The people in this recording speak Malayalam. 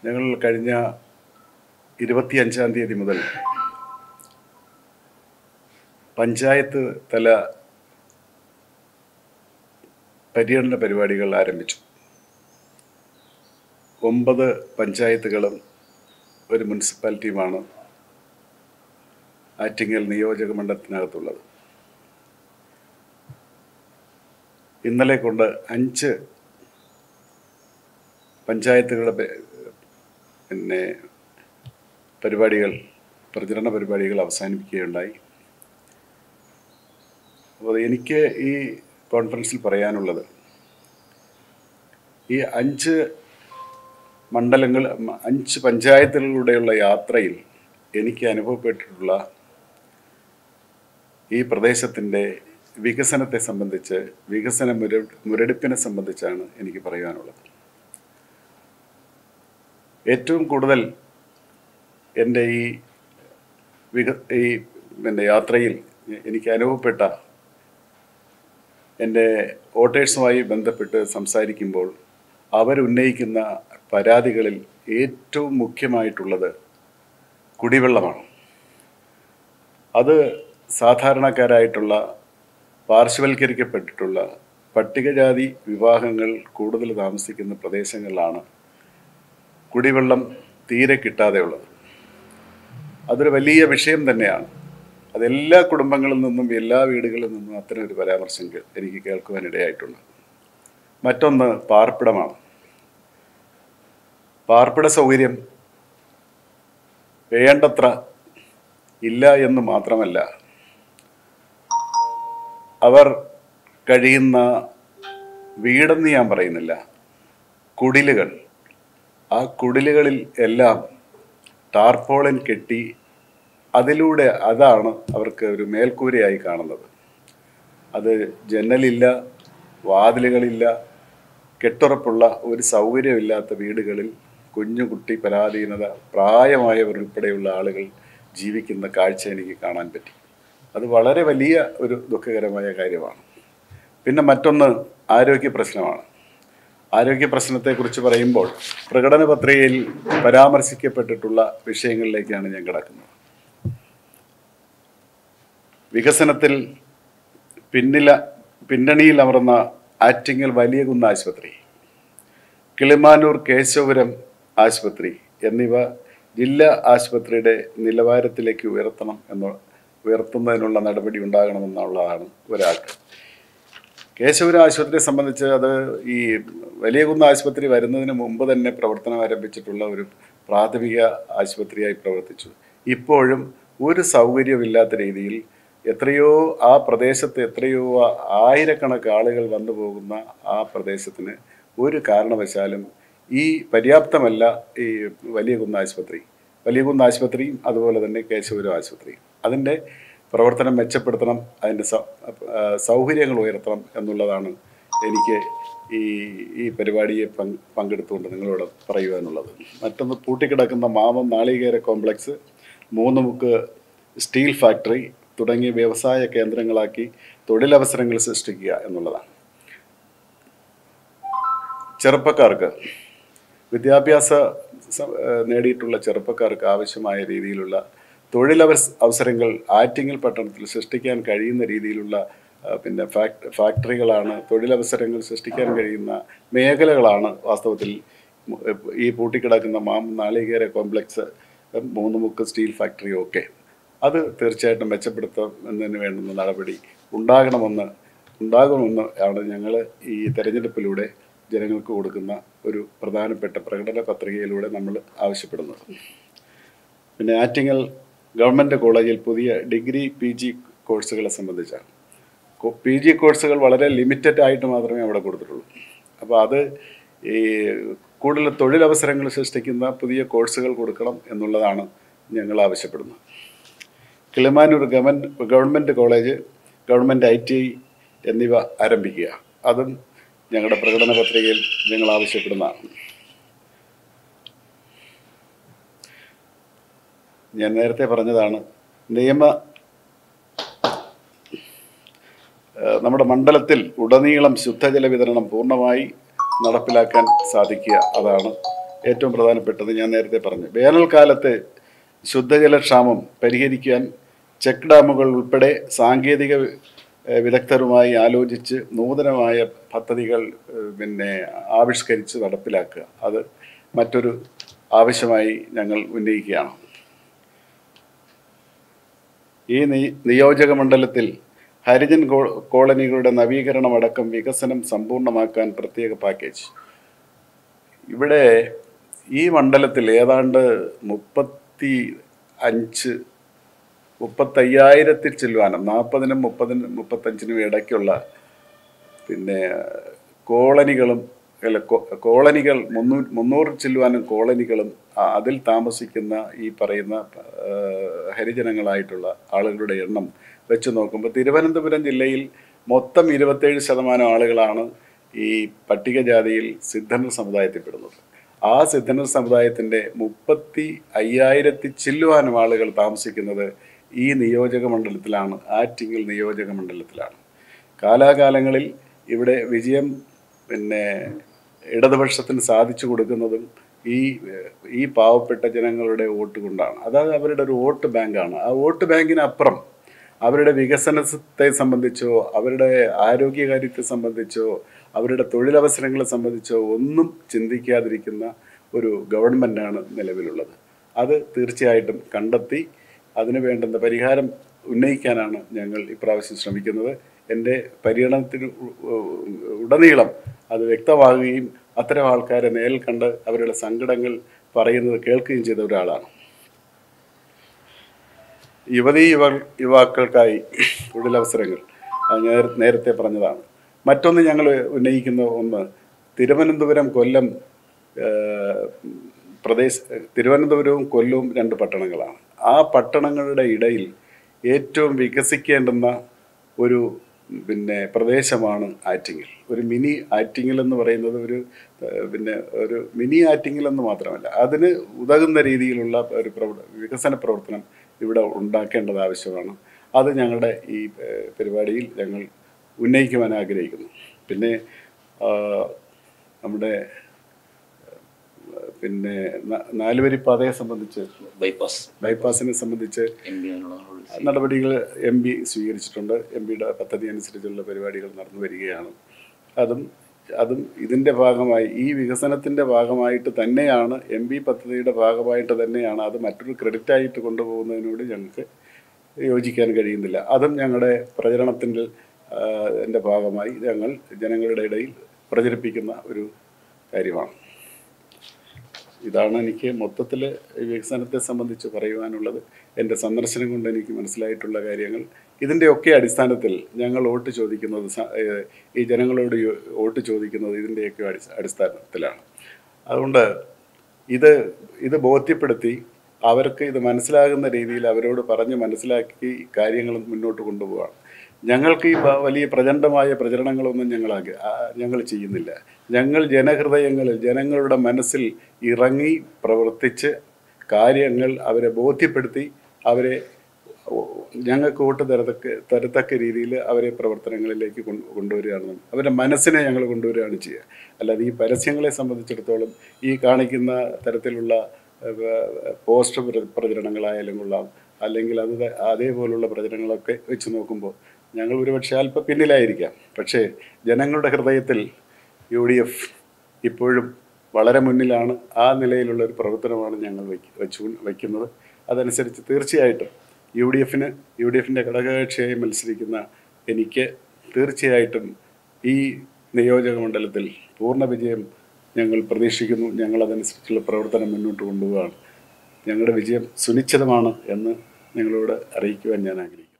ഞങ്ങൾ കഴിഞ്ഞ ഇരുപത്തിയഞ്ചാം തീയതി മുതൽ പഞ്ചായത്ത് തല പര്യടന പരിപാടികൾ ആരംഭിച്ചു ഒമ്പത് പഞ്ചായത്തുകളും ഒരു മുനിസിപ്പാലിറ്റിയുമാണ് ആറ്റിങ്ങൽ നിയോജക മണ്ഡലത്തിനകത്തുള്ളത് ഇന്നലെ കൊണ്ട് അഞ്ച് പഞ്ചായത്തുകളുടെ പെ- പിന്നെ പരിപാടികൾ പ്രചരണ പരിപാടികൾ അവസാനിപ്പിക്കുകയുണ്ടായി അപ്പോൾ എനിക്ക് ഈ കോൺഫറൻസിൽ പറയാനുള്ളത് ഈ അഞ്ച് മണ്ഡലങ്ങൾ മ- അഞ്ച് പഞ്ചായത്തുകളിലൂടെയുള്ള യാത്രയിൽ എനിക്ക് അനുഭവപ്പെട്ടിട്ടുള്ള ഈ പ്രദേശത്തിൻ്റെ വികസനത്തെ സംബന്ധിച്ച് വികസന മുര മുരടിപ്പിനെ സംബന്ധിച്ചാണ് എനിക്ക് പറയാനുള്ളത് ഏറ്റവും കൂടുതൽ എൻ്റെ ഈ വിക ഈ പിന്നെ യാത്രയിൽ എനിക്ക് അനുഭവപ്പെട്ട എൻ്റെ വോട്ടേഴ്സുമായി ബന്ധപ്പെട്ട് സംസാരിക്കുമ്പോൾ അവരുന്നയിക്കുന്ന പരാതികളിൽ ഏറ്റവും മുഖ്യമായിട്ടുള്ളത് കുടിവെള്ളമാണ് അത് സാധാരണക്കാരായിട്ടുള്ള പാർശ്വവൽക്കരിക്കപ്പെട്ടിട്ടുള്ള പട്ടികജാതി വിവാഹങ്ങൾ കൂടുതൽ താമസിക്കുന്ന പ്രദേശങ്ങളിലാണ് കുടിവെള്ളം തീരെ കിട്ടാതെയുള്ളത് അതൊരു വലിയ വിഷയം തന്നെയാണ് അതെല്ലാ കുടുംബങ്ങളിൽ നിന്നും എല്ലാ വീടുകളിൽ നിന്നും അത്തരം ഒരു പരാമർശം കേ- എനിക്ക് കേൾക്കുവാനിടയായിട്ടുണ്ട് മറ്റൊന്ന് പാർപ്പിടമാണ് പാർപ്പിട സൗകര്യം വേണ്ടത്ര ഇല്ല എന്ന് മാത്രമല്ല അവർ കഴിയുന്ന വീടെന്ന് ഞാൻ പറയുന്നില്ല കുടിലുകൾ ആ കുടിലുകളിൽ എല്ലാം ടാർപോളിൻ കെട്ടി അതിലൂടെ അതാണ് അവർക്ക് ഒരു മേൽക്കൂരയായി കാണുന്നത് അത് ജനലില്ല വാതിലുകളില്ല കെട്ടുറപ്പുള്ള ഒരു സൗകര്യമില്ലാത്ത വീടുകളിൽ കുഞ്ഞുകുട്ടി പരാധീനത പ്രായമായവർ ഉൾപ്പെടെയുള്ള ആളുകൾ ജീവിക്കുന്ന കാഴ്ച എനിക്ക് കാണാൻ പറ്റി അത് വളരെ വലിയ ഒരു ദുഃഖകരമായ കാര്യമാണ് പിന്നെ മറ്റൊന്ന് ആരോഗ്യ പ്രശ്നമാണ് ആരോഗ്യ പ്രശ്നത്തെക്കുറിച്ച് പറയുമ്പോൾ പ്രകടന പത്രികയിൽ പരാമർശിക്കപ്പെട്ടിട്ടുള്ള വിഷയങ്ങളിലേക്കാണ് ഞാൻ കിടക്കുന്നത് വികസനത്തിൽ പിന്നില പിന്നണിയിൽ അമർന്ന ആറ്റിങ്ങൽ വലിയ കുന്ന് ആശുപത്രി കിളിമാനൂർ കേശവപുരം ആശുപത്രി എന്നിവ ജില്ലാ ആശുപത്രിയുടെ നിലവാരത്തിലേക്ക് ഉയർത്തണം എന്ന് ഉയർത്തുന്നതിനുള്ള നടപടി ഉണ്ടാകണമെന്നുള്ളതാണ് ഒരാഗ്രഹം കേശവപുരം ആശുപത്രിയെ സംബന്ധിച്ച് അത് ഈ വലിയ കുന്ന് ആശുപത്രി വരുന്നതിന് മുമ്പ് തന്നെ പ്രവർത്തനം ആരംഭിച്ചിട്ടുള്ള ഒരു പ്രാഥമിക ആശുപത്രിയായി പ്രവർത്തിച്ചു ഇപ്പോഴും ഒരു സൗകര്യമില്ലാത്ത രീതിയിൽ എത്രയോ ആ പ്രദേശത്ത് എത്രയോ ആയിരക്കണക്ക് ആളുകൾ വന്നു പോകുന്ന ആ പ്രദേശത്തിന് ഒരു കാരണവശാലും ഈ പര്യാപ്തമല്ല ഈ വലിയ കുന്ന് ആശുപത്രി വലിയ കുന്ന് ആശുപത്രിയും അതുപോലെ തന്നെ കേശവപുരം ആശുപത്രിയും അതിൻ്റെ പ്രവർത്തനം മെച്ചപ്പെടുത്തണം അതിൻ്റെ സൗ- ആ, സൗകര്യങ്ങൾ ഉയർത്തണം എന്നുള്ളതാണ് എനിക്ക് ഈ ഈ പരിപാടിയെ പങ്ക് പങ്കെടുത്തുകൊണ്ട് നിങ്ങളോട് പറയുവാനുള്ളത് മറ്റൊന്ന് പൂട്ടിക്കിടക്കുന്ന മാമം നാളികേര കോംപ്ലക്സ് മൂന്ന് മുക്ക് സ്റ്റീൽ ഫാക്ടറി തുടങ്ങിയ വ്യവസായ കേന്ദ്രങ്ങളാക്കി തൊഴിലവസരങ്ങൾ സൃഷ്ടിക്കുക എന്നുള്ളതാണ് ചെറുപ്പക്കാർക്ക് വിദ്യാഭ്യാസ സ- ഏഹ് നേടിയിട്ടുള്ള ചെറുപ്പക്കാർക്ക് ആവശ്യമായ രീതിയിലുള്ള തൊഴിലവസ അവസരങ്ങൾ ആറ്റിങ്ങൽ പട്ടണത്തിൽ സൃഷ്ടിക്കാൻ കഴിയുന്ന രീതിയിലുള്ള ആ, പിന്നെ ഫാക്ട് ഫാക്ടറികളാണ് തൊഴിലവസരങ്ങൾ സൃഷ്ടിക്കാൻ കഴിയുന്ന മേഖലകളാണ് വാസ്തവത്തിൽ മു- ഈ പൂട്ടിക്കിടക്കുന്ന മാം നാളികേര കോംപ്ലക്സ് മൂന്ന് മുക്ക് സ്റ്റീൽ ഫാക്ടറിയും ഒക്കെ അത് തീർച്ചയായിട്ടും മെച്ചപ്പെടുത്തുന്നതിന് വേണ്ടുന്ന നടപടി ഉണ്ടാകണമെന്ന് ഉണ്ടാകുമെന്ന് ആണ് ഞങ്ങൾ ഈ തെരഞ്ഞെടുപ്പിലൂടെ ജനങ്ങൾക്ക് കൊടുക്കുന്ന ഒരു പ്രധാനപ്പെട്ട പ്രകടന പത്രികയിലൂടെ നമ്മൾ ആവശ്യപ്പെടുന്നത് പിന്നെ ആറ്റിങ്ങൽ ഗവൺമെൻറ് കോളേജിൽ പുതിയ ഡിഗ്രി പി ജി കോഴ്സുകളെ സംബന്ധിച്ചാണ് പി ജി കോഴ്സുകൾ വളരെ ലിമിറ്റഡ് ആയിട്ട് മാത്രമേ അവിടെ കൊടുത്തിട്ടുള്ളൂ അപ്പോൾ അത് ഈ കൂടുതൽ തൊഴിലവസരങ്ങൾ സൃഷ്ടിക്കുന്ന പുതിയ കോഴ്സുകൾ കൊടുക്കണം എന്നുള്ളതാണ് ഞങ്ങൾ ആവശ്യപ്പെടുന്നത് Kilimanoor government government college government I T I എന്നിവ ആരംഭിക്കുക അതും ഞങ്ങളുടെ പ്രകടന പത്രികയിൽ ഞങ്ങൾ ആവശ്യപ്പെടുന്നതാണ് ഞാൻ നേരത്തെ പറഞ്ഞതാണ് നിയമ ഏഹ് നമ്മുടെ മണ്ഡലത്തിൽ ഉടനീളം ശുദ്ധജല വിതരണം പൂർണ്ണമായി നടപ്പിലാക്കാൻ സാധിക്കുക അതാണ് ഏറ്റവും പ്രധാനപ്പെട്ടത് ഞാൻ നേരത്തെ പറഞ്ഞു വേനൽക്കാലത്ത് ശുദ്ധജലക്ഷാമം പരിഹരിക്കാൻ ചെക്ക് ഡാമുകൾ ഉൾപ്പെടെ സാങ്കേതിക ഏഹ്, വിദഗ്ധരുമായി ആലോചിച്ച് നൂതനമായ പദ്ധതികൾ ഏഹ്, പിന്നെ ആവിഷ്കരിച്ച് നടപ്പിലാക്കുക അത് മറ്റൊരു ആവശ്യമായി ഞങ്ങൾ ഉന്നയിക്കുകയാണ് ഈ നി- നിയോജക മണ്ഡലത്തിൽ ഹരിജൻ കോ- കോളനികളുടെ നവീകരണമടക്കം വികസനം സമ്പൂർണ്ണമാക്കാൻ പ്രത്യേക പാക്കേജ് ഇവിടെ ഈ മണ്ഡലത്തിൽ ഏതാണ്ട് മുപ്പത്തി അഞ്ച് മുപ്പത്തയ്യായിരത്തിൽ ചെല്ലുവാനും നാൽപ്പതിനും മുപ്പതിനും മുപ്പത്തഞ്ചിനും ഇടയ്ക്കുള്ള പിന്നെ കോളനികളും അല്ല കോ- കോളനികൾ മുന്നൂ മുന്നൂറ് ചെല്ലുവാനും കോളനികളും ആ- അതിൽ താമസിക്കുന്ന ഈ പറയുന്ന ആ, ഹരിജനങ്ങളായിട്ടുള്ള ആളുകളുടെ എണ്ണം വെച്ച് നോക്കുമ്പോൾ തിരുവനന്തപുരം ജില്ലയിൽ മൊത്തം ഇരുപത്തേഴ് ശതമാനം ആളുകളാണ് ഈ പട്ടികജാതിയിൽ സിദ്ധന സമുദായത്തിൽപ്പെടുന്നത് ആ സിദ്ധന സമുദായത്തിൻ്റെ മുപ്പത്തി അയ്യായിരത്തി ചില്ലുവാനും ആളുകൾ താമസിക്കുന്നത് ഈ നിയോജക മണ്ഡലത്തിലാണ് ആറ്റിങ്ങൽ നിയോജക മണ്ഡലത്തിലാണ് കാലാകാലങ്ങളിൽ ഇവിടെ വിജയം പിന്നെ ഇടതുപക്ഷത്തിന് സാധിച്ചു കൊടുക്കുന്നതും ഈ ഈ പാവപ്പെട്ട ജനങ്ങളുടെ വോട്ട് കൊണ്ടാണ് അതായത് അവരുടെ ഒരു വോട്ട് ബാങ്കാണ് ആ വോട്ട് ബാങ്കിനപ്പുറം അവരുടെ വികസനത്തെ സംബന്ധിച്ചോ അവരുടെ ആരോഗ്യകാര്യത്തെ സംബന്ധിച്ചോ അവരുടെ തൊഴിലവസരങ്ങളെ സംബന്ധിച്ചോ ഒന്നും ചിന്തിക്കാതിരിക്കുന്ന ഒരു ഗവൺമെൻറ്റാണ് നിലവിലുള്ളത് അത് തീർച്ചയായിട്ടും കണ്ടെത്തി അതിന് വേണ്ടുന്ന പരിഹാരം ഉന്നയിക്കാനാണ് ഞങ്ങൾ ഇപ്രാവശ്യം ശ്രമിക്കുന്നത് എൻ്റെ പര്യടനത്തിന് ഉ- ഉ- ഉടനീളം അത് വ്യക്തമാകുകയും അത്തരം ആൾക്കാരെ നേരിൽ കണ്ട് അവരുടെ സങ്കടങ്ങൾ പറയുന്നത് കേൾക്കുകയും ചെയ്ത ഒരാളാണ് യുവതീ യുവ യുവാക്കൾക്കായി തൊഴിലവസരങ്ങൾ അത് ഞാൻ നേരത്തെ പറഞ്ഞതാണ് മറ്റൊന്ന് ഞങ്ങൾ ഉന്നയിക്കുന്ന ഒന്ന് തിരുവനന്തപുരം കൊല്ലം ഏഹ്, പ്രദേശ തിരുവനന്തപുരവും കൊല്ലവും രണ്ട് പട്ടണങ്ങളാണ് ആ പട്ടണങ്ങളുടെ ഇടയിൽ ഏറ്റവും വികസിക്കേണ്ടുന്ന ഒരു പിന്നെ പ്രദേശമാണ് ആറ്റിങ്ങൽ ഒരു മിനി ആറ്റിങ്ങൽ എന്ന് പറയുന്നത് ഒരു ഏഹ്, പിന്നെ ഒരു മിനി ആറ്റിങ്ങൽ എന്ന് മാത്രമല്ല അതിന് ഉതകുന്ന രീതിയിലുള്ള ഒരു പ്രവർ വികസന പ്രവർത്തനം ഇവിടെ ഉണ്ടാക്കേണ്ടത് ആവശ്യമാണ് അത് ഞങ്ങളുടെ ഈ ഏഹ്, പരിപാടിയിൽ ഞങ്ങൾ ഉന്നയിക്കുവാൻ ആഗ്രഹിക്കുന്നു പിന്നെ ആ, നമ്മുടെ ഏഹ്, പിന്നെ ന- നാലുവരി പാതയെ സംബന്ധിച്ച് ബൈപ്പാസ് ബൈപ്പാസിനെ സംബന്ധിച്ച് എം പി നടപടികൾ എം പി സ്വീകരിച്ചിട്ടുണ്ട് എം പിയുടെ പദ്ധതി അനുസരിച്ചുള്ള പരിപാടികൾ നടന്നു വരികയാണ് അതും അതും ഇതിൻ്റെ ഭാഗമായി ഈ വികസനത്തിൻ്റെ ഭാഗമായിട്ട് തന്നെയാണ് എം പി പദ്ധതിയുടെ ഭാഗമായിട്ട് തന്നെയാണ് അത് മറ്റൊരു ക്രെഡിറ്റ് ആയിട്ട് കൊണ്ടുപോകുന്നതിനോട് ഞങ്ങൾക്ക് യോജിക്കാൻ കഴിയുന്നില്ല അതും ഞങ്ങളുടെ പ്രചരണത്തിൻ്റെ എൻ്റെ ഭാഗമായി ഞങ്ങൾ ജനങ്ങളുടെ ഇടയിൽ പ്രചരിപ്പിക്കുന്ന ഒരു കാര്യമാണ് ഇതാണ് എനിക്ക് മൊത്തത്തിൽ വികസനത്തെ സംബന്ധിച്ച് പറയുവാനുള്ളത് എൻ്റെ സന്ദർശനം കൊണ്ട് എനിക്ക് മനസ്സിലായിട്ടുള്ള കാര്യങ്ങൾ ഇതിൻ്റെയൊക്കെ അടിസ്ഥാനത്തിൽ ഞങ്ങൾ വോട്ട് ചോദിക്കുന്നത് സ- ഏഹ് ഈ ജനങ്ങളോട് യോ- വോട്ട് ചോദിക്കുന്നത് ഇതിൻ്റെയൊക്കെ അടി- അടിസ്ഥാനത്തിലാണ് അതുകൊണ്ട് ഇത് ഇത് ബോധ്യപ്പെടുത്തി അവർക്ക് ഇത് മനസ്സിലാകുന്ന രീതിയിൽ അവരോട് പറഞ്ഞ് മനസ്സിലാക്കി കാര്യങ്ങൾ മുന്നോട്ട് കൊണ്ടുപോകാം ഞങ്ങൾക്ക് ഈ വ- വലിയ പ്രചണ്ഡമായ പ്രചരണങ്ങളൊന്നും ഞങ്ങൾ ആഗ്ര- ആ, ഞങ്ങൾ ചെയ്യുന്നില്ല ഞങ്ങൾ ജനഹൃദയങ്ങളിൽ ജനങ്ങളുടെ മനസ്സിൽ ഇറങ്ങി പ്രവർത്തിച്ച് കാര്യങ്ങൾ അവരെ ബോധ്യപ്പെടുത്തി അവരെ ഓ- ഞങ്ങൾക്ക് വോട്ട് തരത്തക്ക തരത്തക്ക രീതിയിൽ അവരെ പ്രവർത്തനങ്ങളിലേക്ക് കൊണ്ട് കൊണ്ടുവരികയാണ് അവരുടെ മനസ്സിനെ ഞങ്ങൾ കൊണ്ടുവരികയാണ് ചെയ്യുക അല്ലാതെ ഈ പരസ്യങ്ങളെ സംബന്ധിച്ചിടത്തോളം ഈ കാണിക്കുന്ന തരത്തിലുള്ള ഏഹ്, പോസ്റ്റർ പ്ര- പ്രചരണങ്ങളായാലും കൊള്ളാം അല്ലെങ്കിൽ അത് ത- അതേപോലുള്ള പ്രചരണങ്ങളൊക്കെ വെച്ച് നോക്കുമ്പോൾ ഞങ്ങൾ ഒരുപക്ഷെ അല്പം പിന്നിലായിരിക്കാം പക്ഷേ ജനങ്ങളുടെ ഹൃദയത്തിൽ യു ഡി എഫ് ഇപ്പോഴും വളരെ മുന്നിലാണ് ആ നിലയിലുള്ള ഒരു പ്രവർത്തനമാണ് ഞങ്ങൾ വയ്ക്ക വെച്ചു വയ്ക്കുന്നത് അതനുസരിച്ച് തീർച്ചയായിട്ടും യു ഡി എഫിന് യു ഡി എഫിൻ്റെ ഘടകകക്ഷിയായി മത്സരിക്കുന്ന എനിക്ക് തീർച്ചയായിട്ടും ഈ നിയോജക മണ്ഡലത്തിൽ പൂർണ്ണ വിജയം ഞങ്ങൾ പ്രതീക്ഷിക്കുന്നു ഞങ്ങൾ അതനുസരിച്ചുള്ള പ്രവർത്തനം മുന്നോട്ട് കൊണ്ടുപോവുകയാണ് ഞങ്ങളുടെ വിജയം സുനിശ്ചിതമാണ് എന്ന് നിങ്ങളോട് അറിയിക്കുവാൻ ഞാൻ ആഗ്രഹിക്കുന്നു